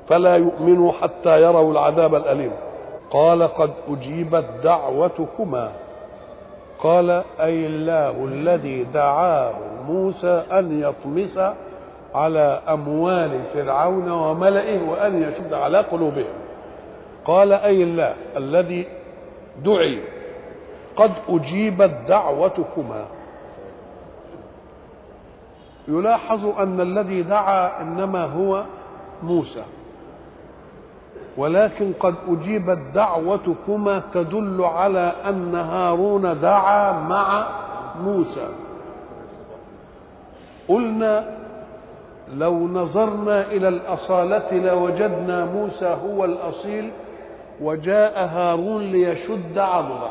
فلا يؤمنوا حتى يروا العذاب الأليم قال قد أجيبت دعوتكما قال أي الله الذي دعاه موسى أن يطمس على أموال فرعون وملئه وأن يشد على قلوبهم قال أي الله الذي دعي قد أجيبت دعوتكما يلاحظ أن الذي دعا إنما هو موسى ولكن قد أجيبت دعوتكما تدل على أن هارون دعا مع موسى قلنا لو نظرنا إلى الأصالة لوجدنا موسى هو الأصيل وجاء هارون ليشد عضده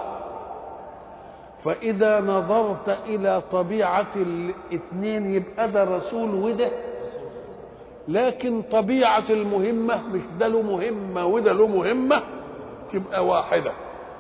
فإذا نظرت إلى طبيعة الاثنين يبقى ده رسول وده لكن طبيعة المهمة مش ده له مهمة وده له مهمة تبقى واحدة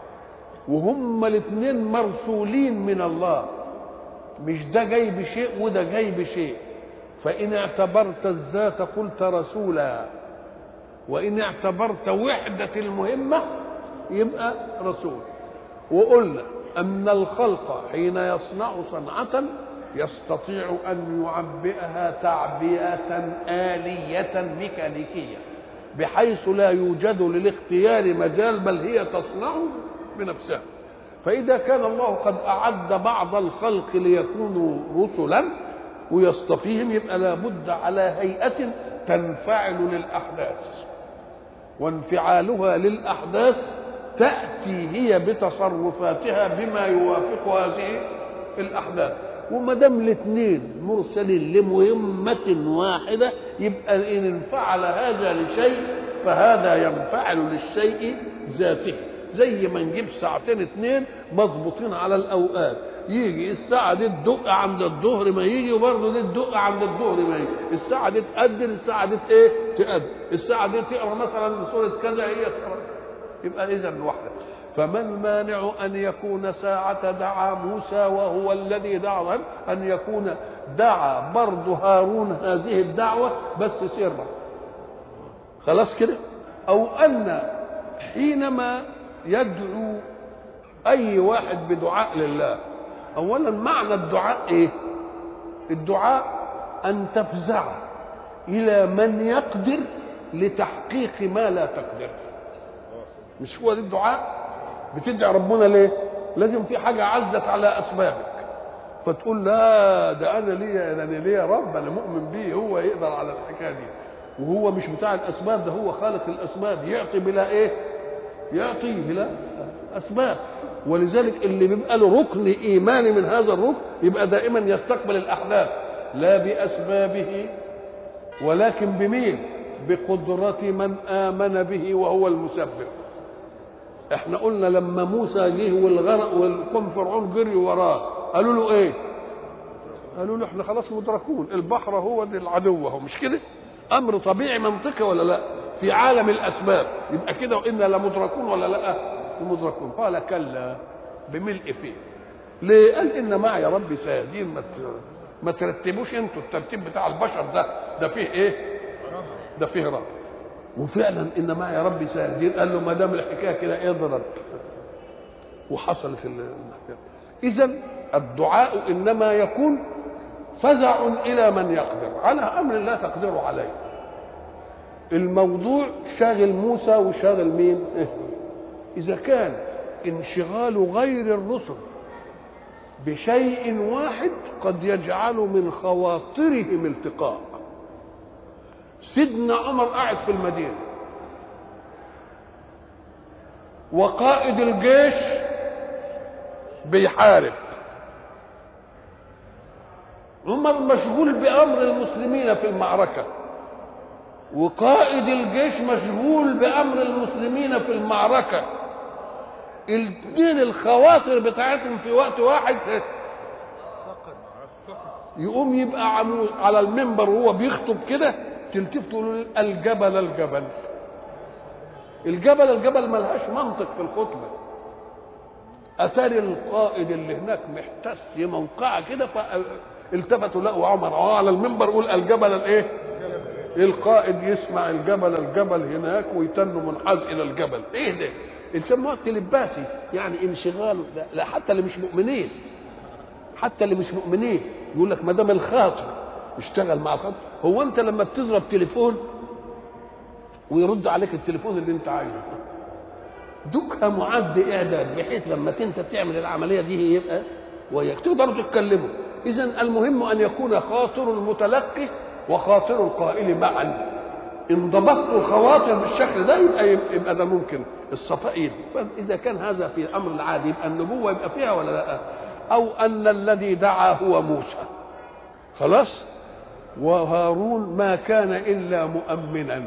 وهم الاثنين مرسولين من الله مش ده جاي بشيء وده جاي بشيء فإن اعتبرت الذات قلت رسولا وإن اعتبرت وحدة المهمة يبقى رسول وقلنا أن الخلق حين يصنع صنعة يستطيع أن يعبئها تعبئة آلية ميكانيكية بحيث لا يوجد للاختيار مجال بل هي تصنع بنفسها فإذا كان الله قد أعد بعض الخلق ليكونوا رسلا ويصطفيهم يبقى لابد على هيئة تنفعل للأحداث وانفعالها للأحداث تأتي هي بتصرفاتها بما يوافق هذه الأحداث وما دام الاثنين مرسلين لمهمة واحدة يبقى إن انفعل هذا لشيء فهذا ينفعل للشيء ذاته زي ما نجيب ساعتين اثنين مضبوطين على الأوقات يجي الساعة دي تدق عند الظهر ما يجي وبرضه دي تدق عند الظهر ما يجي الساعة دي تأذن الساعة دي ايه تأذن الساعة دي تقرا مثلا سورة كذا هي تقرا يبقى إذا واحدة فما المانع أن يكون ساعة دعا موسى وهو الذي دعا أن يكون دعا برضه هارون هذه الدعوة بس سرا خلاص كده أو أن حينما يدعو أي واحد بدعاء لله أولا معنى الدعاء إيه الدعاء أن تفزع إلى من يقدر لتحقيق ما لا تقدر مش هو ده الدعاء بتدعي ربنا ليه لازم في حاجة عزت على أسبابك فتقول لا ده أنا ليا أنا ليا رب أنا مؤمن بيه هو يقدر على الحكاية دي وهو مش بتاع الأسباب ده هو خالق الأسباب يعطي بلا إيه يعطي بلا أسباب ولذلك اللي بيبقى له ركن إيماني من هذا الركن يبقى دائما يستقبل الأحداث لا بأسبابه ولكن بمين بقدرة من آمن به وهو المسبب احنا قلنا لما موسى جه والغرق والقوم فرعون جري وراه قالوا له ايه قالوا له احنا خلاص مدركون البحر هو العدو هو مش كده امر طبيعي منطقي ولا لا في عالم الاسباب يبقى كده وانا لمدركون ولا لا مدركون قال كلا بملء فيه ليه قال ان معي ربي سيهدين ما ما ترتبوش انتوا الترتيب بتاع البشر ده ده فيه ايه ده فيه رب وفعلا ان معي ربي سيهدين قال له ما دام الحكايه كده اضرب وحصلت الحكايه اذا الدعاء انما يكون فزع الى من يقدر على امر لا تقدر عليه الموضوع شاغل موسى وشاغل مين إيه؟ اذا كان انشغال غير الرسل بشيء واحد قد يجعل من خواطرهم التقاء سيدنا عمر قاعد في المدينه وقائد الجيش بيحارب عمر مشغول بامر المسلمين في المعركه وقائد الجيش مشغول بامر المسلمين في المعركه الاثنين الخواطر بتاعتهم في وقت واحد يقوم يبقى عمود على المنبر وهو بيخطب كده تلتف تقول الجبل الجبل الجبل الجبل ملهاش منطق في الخطبه اتاري القائد اللي هناك محتس موقعه كده فالتفتوا لقوا عمر على المنبر يقول الجبل الايه القائد يسمع الجبل الجبل هناك ويتن منحاز الى الجبل ايه ده يسموها تلباسي يعني انشغال لا, لا حتى اللي مش مؤمنين حتى اللي مش مؤمنين يقول لك ما دام الخاطر اشتغل مع الخاطر هو انت لما بتضرب تليفون ويرد عليك التليفون اللي انت عايزه دوكها معد اعداد بحيث لما انت تعمل العمليه دي يبقى وياك تقدروا تتكلموا اذا المهم ان يكون خاطر المتلقي وخاطر القائل معا ان ضبطت الخواطر بالشكل ده يبقى يبقى ده ممكن الصفاء يدي فاذا كان هذا في الامر العادي يبقى النبوه يبقى فيها ولا لا او ان الذي دعا هو موسى خلاص وهارون ما كان الا مؤمنا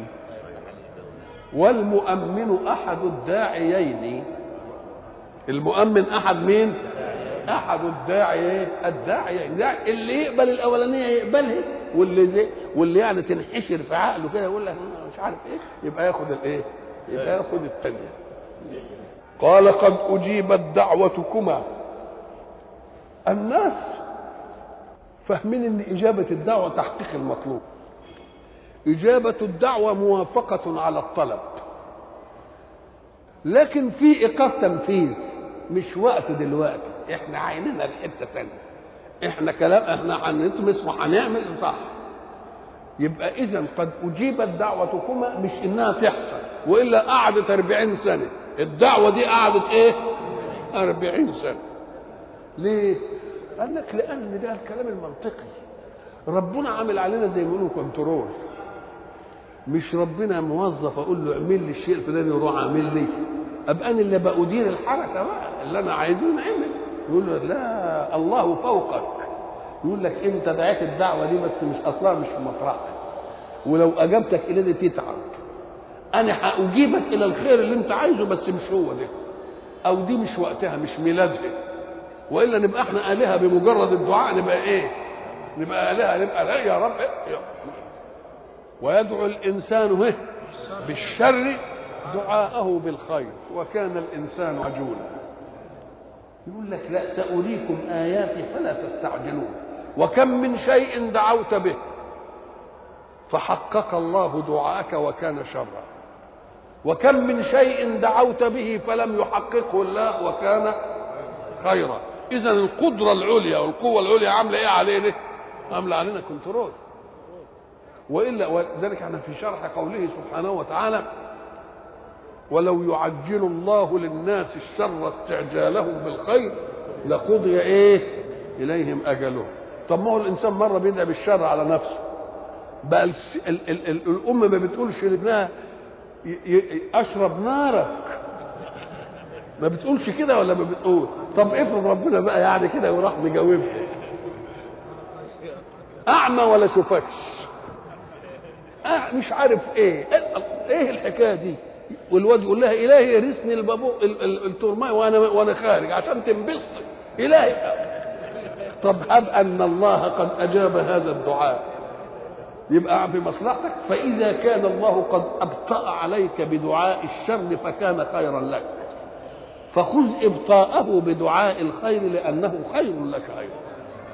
والمؤمن احد الداعيين المؤمن احد مين احد الداعي الداعيين اللي يقبل الاولانيه يقبلها واللي زي واللي يعني تنحشر في عقله كده يقول لك مش عارف ايه يبقى ياخد الايه يبقى ياخد الثانيه قال قد اجيبت دعوتكما الناس فاهمين ان اجابه الدعوه تحقيق المطلوب اجابه الدعوه موافقه على الطلب لكن في ايقاف تنفيذ مش وقت دلوقتي احنا عيننا لحته ثانيه احنا كلام احنا هنطمس وهنعمل صح يبقى اذا قد اجيبت دعوتكما مش انها تحصل والا قعدت أربعين سنه الدعوه دي قعدت ايه أربعين سنه ليه قال لك لان ده الكلام المنطقي ربنا عامل علينا زي ما يقولوا كنترول مش ربنا موظف اقول له اعمل لي الشيء الفلاني يروح عامل لي ابقى انا اللي بأدير الحركه بقى اللي انا عايزه نعمل يقول له لا الله فوقك يقول لك انت دعيت الدعوه دي بس مش اصلها مش في مطرحها ولو اجابتك الى دي تتعب انا هاجيبك الى الخير اللي انت عايزه بس مش هو ده او دي مش وقتها مش ميلادها والا نبقى احنا الهه بمجرد الدعاء نبقى ايه نبقى الهه نبقى لا يا رب إيه؟ ويدعو الانسان به بالشر دعاءه بالخير وكان الانسان عجولا يقول لك لا سأريكم آياتي فلا تستعجلون وكم من شيء دعوت به فحقق الله دعاءك وكان شرا وكم من شيء دعوت به فلم يحققه الله وكان خيرا اذا القدره العليا والقوه العليا عامله ايه علينا عامله علينا كنترول والا ولذلك احنا في شرح قوله سبحانه وتعالى ولو يعجل الله للناس الشر استعجالهم بالخير لقضي ايه اليهم اجلهم طب ما هو الانسان مره بيدعي بالشر على نفسه بقى ال ال ال ال الام ما بتقولش لابنها اشرب نارك ما بتقولش كده ولا ما بتقول طب افرض ربنا بقى يعني كده وراح مجاوبها اعمى ولا شوفكش أه مش عارف ايه ايه الحكايه دي والواد يقول لها الهي ارثني البابو الترماي وانا وانا خارج عشان تنبسط الهي طب هب ان الله قد اجاب هذا الدعاء يبقى في مصلحتك فاذا كان الله قد ابطا عليك بدعاء الشر فكان خيرا لك فخذ ابطاءه بدعاء الخير لانه خير لك ايضا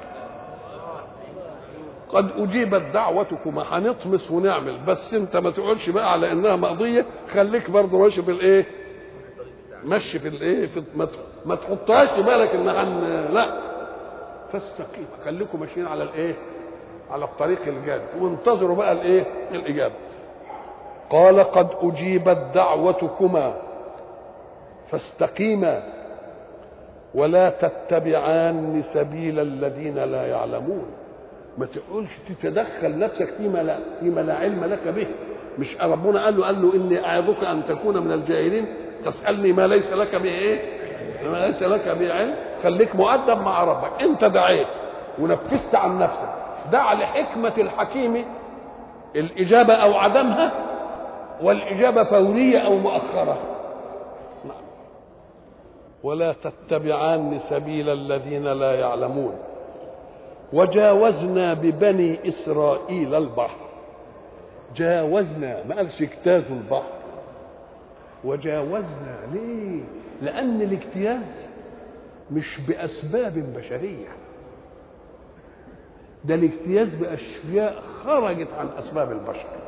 قد اجيبت دعوتكما هنطمس ونعمل بس انت ما تقولش بقى على انها مقضيه خليك برضه ماشي في الايه مشي في الايه في ما تحطهاش في بالك انها عن لا فاستقيم خليكم ماشيين على الايه على الطريق الجاد وانتظروا بقى الايه الاجابه قال قد اجيبت دعوتكما فاستقيما ولا تتبعان سبيل الذين لا يعلمون ما تقولش تتدخل نفسك فيما لا فيما لا علم لك به مش ربنا قال له قال له اني اعظك ان تكون من الجاهلين تسالني ما ليس لك به ايه؟ ما ليس لك به علم خليك مؤدب مع ربك انت دعيت ونفذت عن نفسك دع لحكمه الحكيم الاجابه او عدمها والاجابه فوريه او مؤخره نعم. ولا تتبعان سبيل الذين لا يعلمون وجاوزنا ببني اسرائيل البحر جاوزنا ما قالش اجتازوا البحر وجاوزنا ليه لان الاجتياز مش باسباب بشريه ده الاجتياز باشياء خرجت عن اسباب البشر